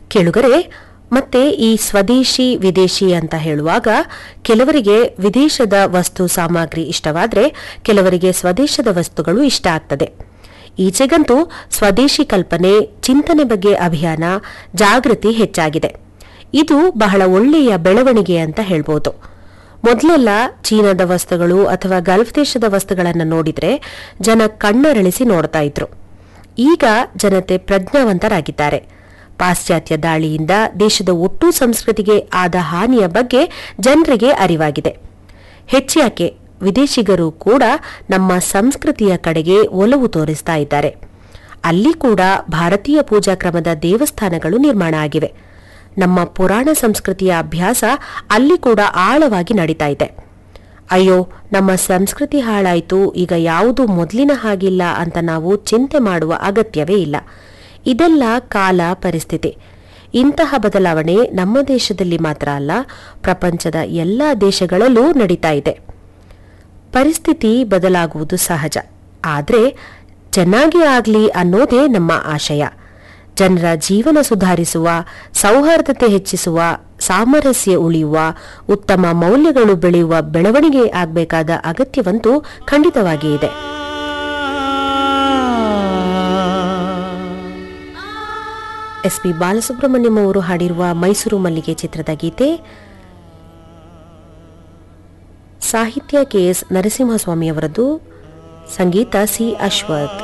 ಕೇಳುಗರೆ ಮತ್ತೆ ಈ ಸ್ವದೇಶಿ ವಿದೇಶಿ ಅಂತ ಹೇಳುವಾಗ ಕೆಲವರಿಗೆ ವಿದೇಶದ ವಸ್ತು ಸಾಮಗ್ರಿ ಇಷ್ಟವಾದ್ರೆ ಕೆಲವರಿಗೆ ಸ್ವದೇಶದ ವಸ್ತುಗಳು ಇಷ್ಟ ಆಗ್ತದೆ ಈಚೆಗಂತೂ ಸ್ವದೇಶಿ ಕಲ್ಪನೆ ಚಿಂತನೆ ಬಗ್ಗೆ ಅಭಿಯಾನ ಜಾಗೃತಿ ಹೆಚ್ಚಾಗಿದೆ ಇದು ಬಹಳ ಒಳ್ಳೆಯ ಬೆಳವಣಿಗೆ ಅಂತ ಹೇಳ್ಬೋದು ಮೊದಲೆಲ್ಲ ಚೀನಾದ ವಸ್ತುಗಳು ಅಥವಾ ಗಲ್ಫ್ ದೇಶದ ವಸ್ತುಗಳನ್ನು ನೋಡಿದ್ರೆ ಜನ ಕಣ್ಣರಳಿಸಿ ನೋಡ್ತಾ ಇದ್ರು ಈಗ ಜನತೆ ಪ್ರಜ್ಞಾವಂತರಾಗಿದ್ದಾರೆ ಪಾಶ್ಚಾತ್ಯ ದಾಳಿಯಿಂದ ದೇಶದ ಒಟ್ಟು ಸಂಸ್ಕೃತಿಗೆ ಆದ ಹಾನಿಯ ಬಗ್ಗೆ ಜನರಿಗೆ ಅರಿವಾಗಿದೆ ಹೆಚ್ಚಾಕೆ ವಿದೇಶಿಗರು ಕೂಡ ನಮ್ಮ ಸಂಸ್ಕೃತಿಯ ಕಡೆಗೆ ಒಲವು ತೋರಿಸ್ತಾ ಇದ್ದಾರೆ ಅಲ್ಲಿ ಕೂಡ ಭಾರತೀಯ ಪೂಜಾ ಕ್ರಮದ ದೇವಸ್ಥಾನಗಳು ನಿರ್ಮಾಣ ಆಗಿವೆ ನಮ್ಮ ಪುರಾಣ ಸಂಸ್ಕೃತಿಯ ಅಭ್ಯಾಸ ಅಲ್ಲಿ ಕೂಡ ಆಳವಾಗಿ ನಡೀತಾ ಇದೆ ಅಯ್ಯೋ ನಮ್ಮ ಸಂಸ್ಕೃತಿ ಹಾಳಾಯಿತು ಈಗ ಯಾವುದು ಮೊದಲಿನ ಹಾಗಿಲ್ಲ ಅಂತ ನಾವು ಚಿಂತೆ ಮಾಡುವ ಅಗತ್ಯವೇ ಇಲ್ಲ ಇದೆಲ್ಲ ಕಾಲ ಪರಿಸ್ಥಿತಿ ಇಂತಹ ಬದಲಾವಣೆ ನಮ್ಮ ದೇಶದಲ್ಲಿ ಮಾತ್ರ ಅಲ್ಲ ಪ್ರಪಂಚದ ಎಲ್ಲ ದೇಶಗಳಲ್ಲೂ ನಡೀತಾ ಇದೆ ಪರಿಸ್ಥಿತಿ ಬದಲಾಗುವುದು ಸಹಜ ಆದರೆ ಚೆನ್ನಾಗಿ ಆಗಲಿ ಅನ್ನೋದೇ ನಮ್ಮ ಆಶಯ ಜನರ ಜೀವನ ಸುಧಾರಿಸುವ ಸೌಹಾರ್ದತೆ ಹೆಚ್ಚಿಸುವ ಸಾಮರಸ್ಯ ಉಳಿಯುವ ಉತ್ತಮ ಮೌಲ್ಯಗಳು ಬೆಳೆಯುವ ಬೆಳವಣಿಗೆ ಆಗಬೇಕಾದ ಅಗತ್ಯವಂತೂ ಖಂಡಿತವಾಗಿ ಇದೆ ಎಸ್ ಪಿ ಬಾಲಸುಬ್ರಹ್ಮಣ್ಯಂ ಅವರು ಹಾಡಿರುವ ಮೈಸೂರು ಮಲ್ಲಿಗೆ ಚಿತ್ರದ ಗೀತೆ ಸಾಹಿತ್ಯ ಕೆ ಎಸ್ ನರಸಿಂಹಸ್ವಾಮಿ ಅವರದ್ದು ಸಂಗೀತ ಸಿ ಅಶ್ವಥ್